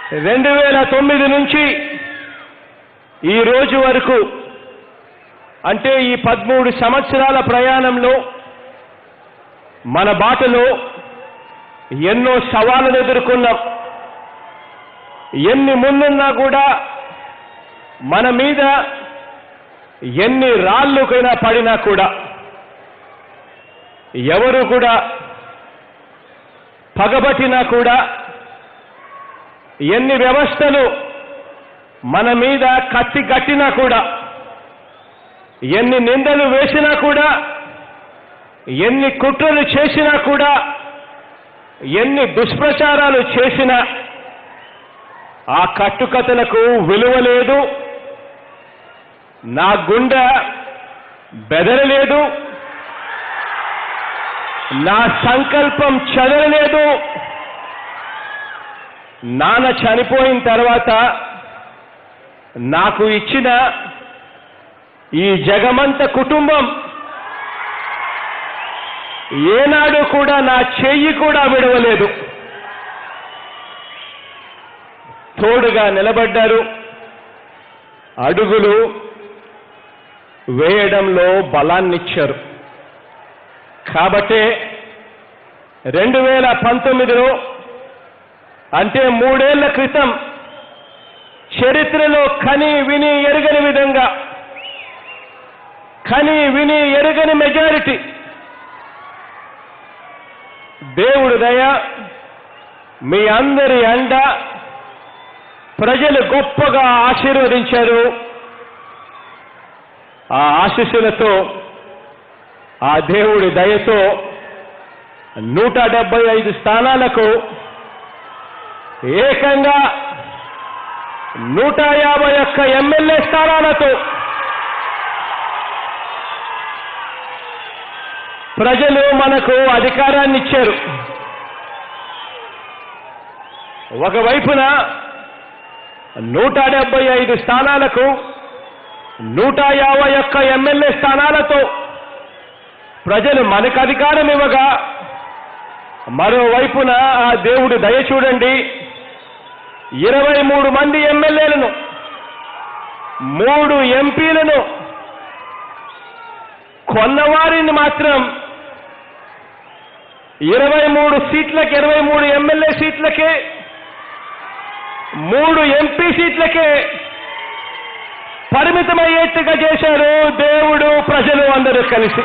రెండు వేల తొమ్మిది నుంచి ఈ రోజు వరకు అంటే ఈ పదమూడు సంవత్సరాల ప్రయాణంలో మన బాటలో ఎన్నో సవాళ్ళను ఎదుర్కొన్నాం ఎన్ని ముందున్నా కూడా మన మీద ఎన్ని రాళ్ళుకైనా పడినా కూడా ఎవరు కూడా పగబట్టినా కూడా ఎన్ని వ్యవస్థలు మన మీద కత్తి కట్టినా కూడా ఎన్ని నిందలు వేసినా కూడా ఎన్ని కుట్రలు చేసినా కూడా ఎన్ని దుష్ప్రచారాలు చేసినా ఆ కట్టుకథలకు విలువ లేదు నా గుండె బెదరలేదు నా సంకల్పం చదవలేదు నాన్న చనిపోయిన తర్వాత నాకు ఇచ్చిన ఈ జగమంత కుటుంబం ఏనాడు కూడా నా చెయ్యి కూడా విడవలేదు తోడుగా నిలబడ్డారు అడుగులు వేయడంలో బలాన్నిచ్చారు కాబట్టే రెండు వేల పంతొమ్మిదిలో అంటే మూడేళ్ల క్రితం చరిత్రలో కని విని ఎరుగని విధంగా కని విని ఎరుగని మెజారిటీ దేవుడు దయ మీ అందరి అండ ప్రజలు గొప్పగా ఆశీర్వదించారు ఆ ఆశీస్సులతో ఆ దేవుడి దయతో నూట డెబ్బై ఐదు స్థానాలకు ఏకంగా నూట యాభై ఒక్క ఎమ్మెల్యే స్థానాలతో ప్రజలు మనకు అధికారాన్ని ఇచ్చారు ఒకవైపున నూట డెబ్బై ఐదు స్థానాలకు నూట యాభై ఒక్క ఎమ్మెల్యే స్థానాలతో ప్రజలు మనకు అధికారం ఇవ్వగా మరోవైపున ఆ దేవుడు దయ చూడండి ఇరవై మూడు మంది ఎమ్మెల్యేలను మూడు ఎంపీలను కొన్నవారిని మాత్రం ఇరవై మూడు సీట్లకి ఇరవై మూడు ఎమ్మెల్యే సీట్లకే మూడు ఎంపీ సీట్లకే పరిమితమయ్యేట్టుగా చేశారు దేవుడు ప్రజలు అందరూ కలిసి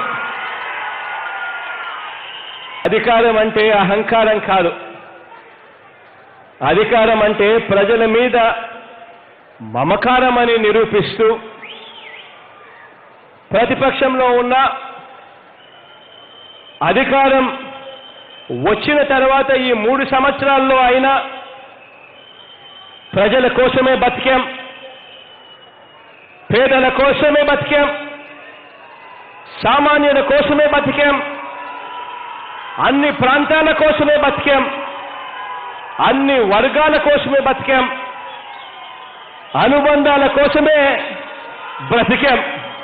అధికారం అంటే అహంకారం కాదు అధికారం అంటే ప్రజల మీద మమకారం అని నిరూపిస్తూ ప్రతిపక్షంలో ఉన్న అధికారం వచ్చిన తర్వాత ఈ మూడు సంవత్సరాల్లో అయినా ప్రజల కోసమే బతికాం పేదల కోసమే బతికాం సామాన్యుల కోసమే బతికాం అన్ని ప్రాంతాల కోసమే బతికాం అన్ని వర్గాల కోసమే బతికాం అనుబంధాల కోసమే బ్రతికాం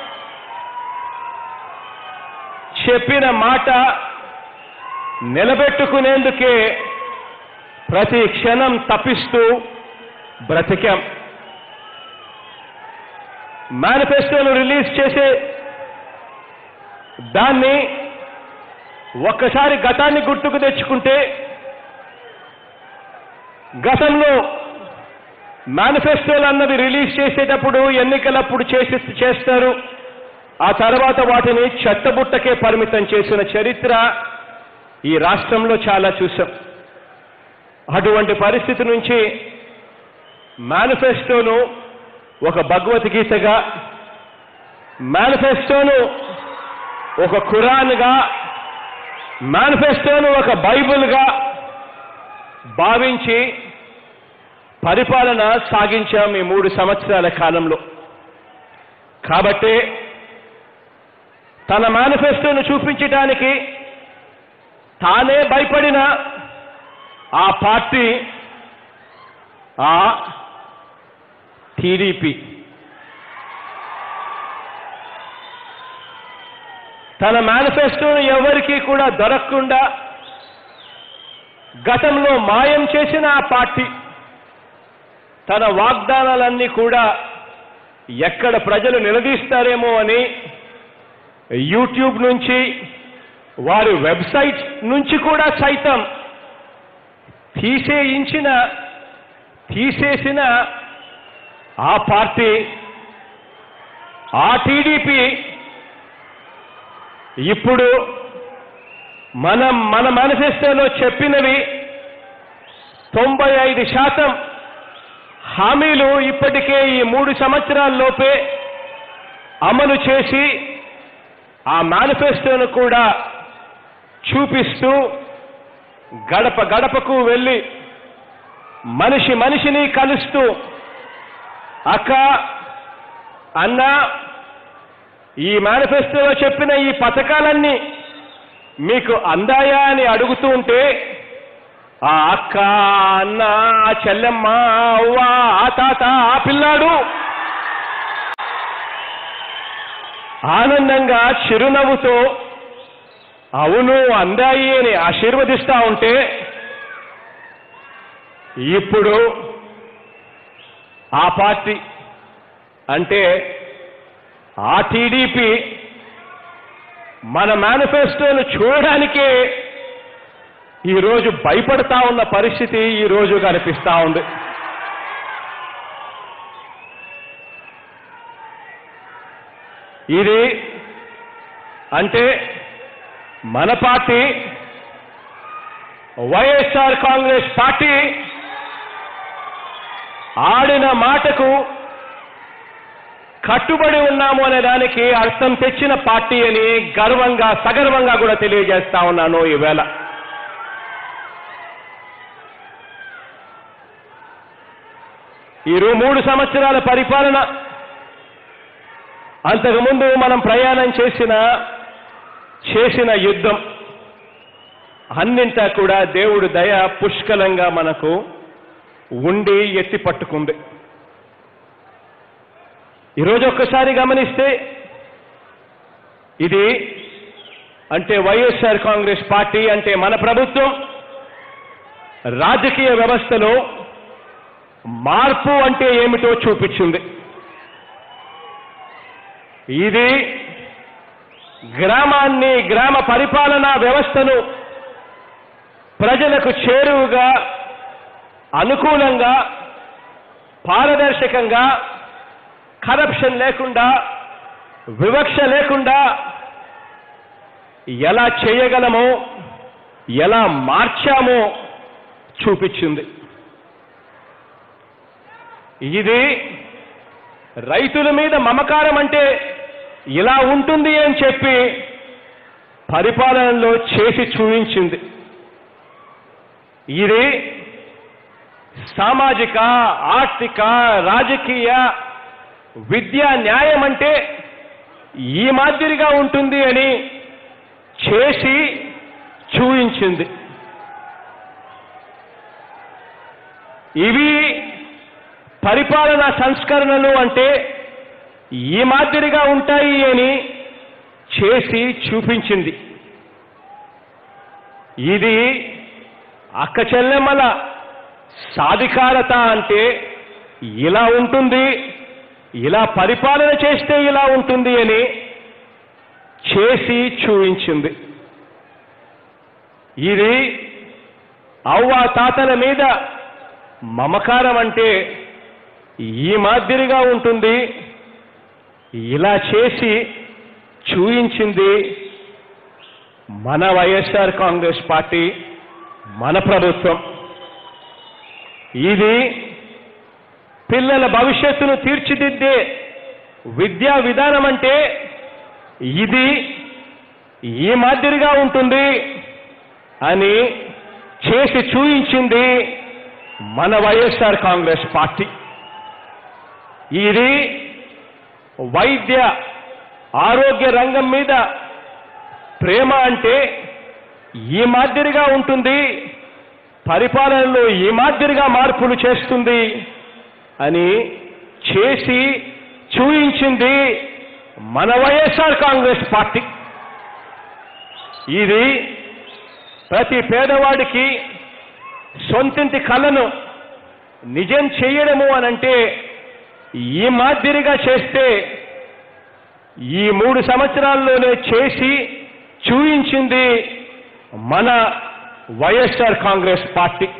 చెప్పిన మాట నిలబెట్టుకునేందుకే ప్రతి క్షణం తప్పిస్తూ బ్రతికాం మేనిఫెస్టోను రిలీజ్ చేసే దాన్ని ఒక్కసారి గతాన్ని గుర్తుకు తెచ్చుకుంటే గతంలో మేనిఫెస్టోలు అన్నది రిలీజ్ చేసేటప్పుడు ఎన్నికలప్పుడు చేసి చేస్తారు ఆ తర్వాత వాటిని చెత్తబుట్టకే పరిమితం చేసిన చరిత్ర ఈ రాష్ట్రంలో చాలా చూసాం అటువంటి పరిస్థితి నుంచి మేనిఫెస్టోను ఒక భగవద్గీతగా మేనిఫెస్టోను ఒక ఖురాన్గా మేనిఫెస్టోను ఒక బైబిల్గా భావించి పరిపాలన సాగించాం ఈ మూడు సంవత్సరాల కాలంలో కాబట్టి తన మేనిఫెస్టోను చూపించడానికి తానే భయపడిన ఆ పార్టీ ఆ టీడీపీ తన మేనిఫెస్టోను ఎవరికీ కూడా దొరకకుండా గతంలో మాయం చేసిన ఆ పార్టీ తన వాగ్దానాలన్నీ కూడా ఎక్కడ ప్రజలు నిలదీస్తారేమో అని యూట్యూబ్ నుంచి వారి వెబ్సైట్ నుంచి కూడా సైతం తీసేయించిన తీసేసిన ఆ పార్టీ ఆ టీడీపీ ఇప్పుడు మనం మన మేనిఫెస్టోలో చెప్పినవి తొంభై ఐదు శాతం హామీలు ఇప్పటికే ఈ మూడు సంవత్సరాల్లోపే అమలు చేసి ఆ మేనిఫెస్టోను కూడా చూపిస్తూ గడప గడపకు వెళ్ళి మనిషి మనిషిని కలుస్తూ అక్క అన్న ఈ మేనిఫెస్టోలో చెప్పిన ఈ పథకాలన్నీ మీకు అందాయా అని అడుగుతూ ఉంటే ఆ అక్క అన్న ఆ చెల్లెమ్మ అవ్వ ఆ తాత ఆ పిల్లాడు ఆనందంగా చిరునవ్వుతో అవును అందాయి అని ఆశీర్వదిస్తా ఉంటే ఇప్పుడు ఆ పార్టీ అంటే ఆ టీడీపీ మన మేనిఫెస్టోను చూడడానికే ఈరోజు భయపడతా ఉన్న పరిస్థితి ఈరోజు కనిపిస్తా ఉంది ఇది అంటే మన పార్టీ వైఎస్ఆర్ కాంగ్రెస్ పార్టీ ఆడిన మాటకు కట్టుబడి ఉన్నాము అనే దానికి అర్థం తెచ్చిన పార్టీ అని గర్వంగా సగర్వంగా కూడా తెలియజేస్తా ఉన్నాను ఈవేళ ఈ రూ- మూడు సంవత్సరాల పరిపాలన అంతకుముందు మనం ప్రయాణం చేసిన చేసిన యుద్ధం అన్నింటా కూడా దేవుడు దయ పుష్కలంగా మనకు ఉండి ఎత్తి పట్టుకుంది ఈరోజు ఒక్కసారి గమనిస్తే ఇది అంటే వైఎస్ఆర్ కాంగ్రెస్ పార్టీ అంటే మన ప్రభుత్వం రాజకీయ వ్యవస్థలో మార్పు అంటే ఏమిటో చూపించింది ఇది గ్రామాన్ని గ్రామ పరిపాలనా వ్యవస్థను ప్రజలకు చేరువుగా అనుకూలంగా పారదర్శకంగా కరప్షన్ లేకుండా వివక్ష లేకుండా ఎలా చేయగలమో ఎలా మార్చామో చూపించింది ఇది రైతుల మీద మమకారం అంటే ఇలా ఉంటుంది అని చెప్పి పరిపాలనలో చేసి చూపించింది ఇది సామాజిక ఆర్థిక రాజకీయ విద్యా న్యాయం అంటే ఈ మాదిరిగా ఉంటుంది అని చేసి చూయించింది ఇవి పరిపాలనా సంస్కరణలు అంటే ఈ మాదిరిగా ఉంటాయి అని చేసి చూపించింది ఇది అక్క చెల్లెమ్మల సాధికారత అంటే ఇలా ఉంటుంది ఇలా పరిపాలన చేస్తే ఇలా ఉంటుంది అని చేసి చూపించింది ఇది అవ్వ తాతల మీద మమకారం అంటే ఈ మాదిరిగా ఉంటుంది ఇలా చేసి చూయించింది మన వైఎస్ఆర్ కాంగ్రెస్ పార్టీ మన ప్రభుత్వం ఇది పిల్లల భవిష్యత్తును తీర్చిదిద్దే విద్యా విధానం అంటే ఇది ఈ మాదిరిగా ఉంటుంది అని చేసి చూయించింది మన వైఎస్ఆర్ కాంగ్రెస్ పార్టీ ఇది వైద్య ఆరోగ్య రంగం మీద ప్రేమ అంటే ఈ మాదిరిగా ఉంటుంది పరిపాలనలో ఈ మాదిరిగా మార్పులు చేస్తుంది అని చేసి చూయించింది మన వైఎస్ఆర్ కాంగ్రెస్ పార్టీ ఇది ప్రతి పేదవాడికి సొంతింటి కళను నిజం చేయడము అనంటే ఈ మాదిరిగా చేస్తే ఈ మూడు సంవత్సరాల్లోనే చేసి చూయించింది మన వైఎస్ఆర్ కాంగ్రెస్ పార్టీ